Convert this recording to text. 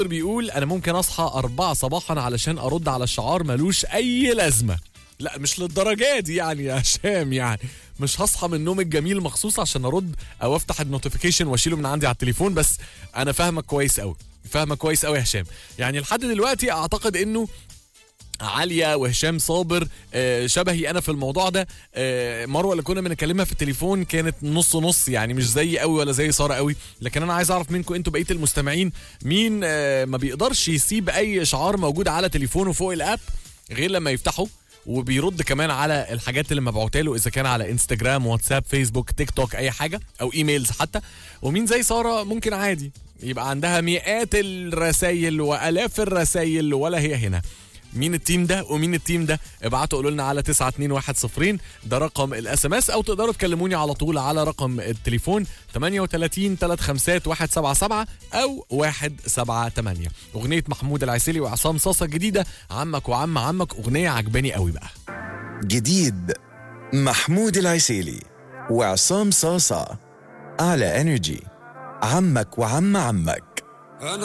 بيقول انا ممكن اصحى أربعة صباحا علشان ارد على الشعار ملوش اي لازمه لا مش للدرجه دي يعني يا هشام يعني مش هصحى من النوم الجميل مخصوص عشان ارد او افتح النوتيفيكيشن واشيله من عندي على التليفون بس انا فاهمك كويس قوي فاهمك كويس قوي يا هشام يعني لحد دلوقتي اعتقد انه عالية وهشام صابر آه، شبهي انا في الموضوع ده آه، مروه اللي كنا بنكلمها في التليفون كانت نص نص يعني مش زي قوي ولا زي ساره قوي لكن انا عايز اعرف منكم انتوا بقيه المستمعين مين آه، ما بيقدرش يسيب اي اشعار موجود على تليفونه فوق الاب غير لما يفتحه وبيرد كمان على الحاجات اللي مبعوتها له اذا كان على انستجرام واتساب فيسبوك تيك توك اي حاجه او ايميلز حتى ومين زي ساره ممكن عادي يبقى عندها مئات الرسائل والاف الرسائل ولا هي هنا مين التيم ده ومين التيم ده ابعتوا قولوا لنا على 921 ده رقم الاس ام اس او تقدروا تكلموني على طول على رقم التليفون 38 35 177 او 178 اغنيه محمود العسيلي وعصام صاصه الجديده عمك وعم عمك اغنيه عجباني قوي بقى جديد محمود العسيلي وعصام صاصة على انرجي عمك وعم عمك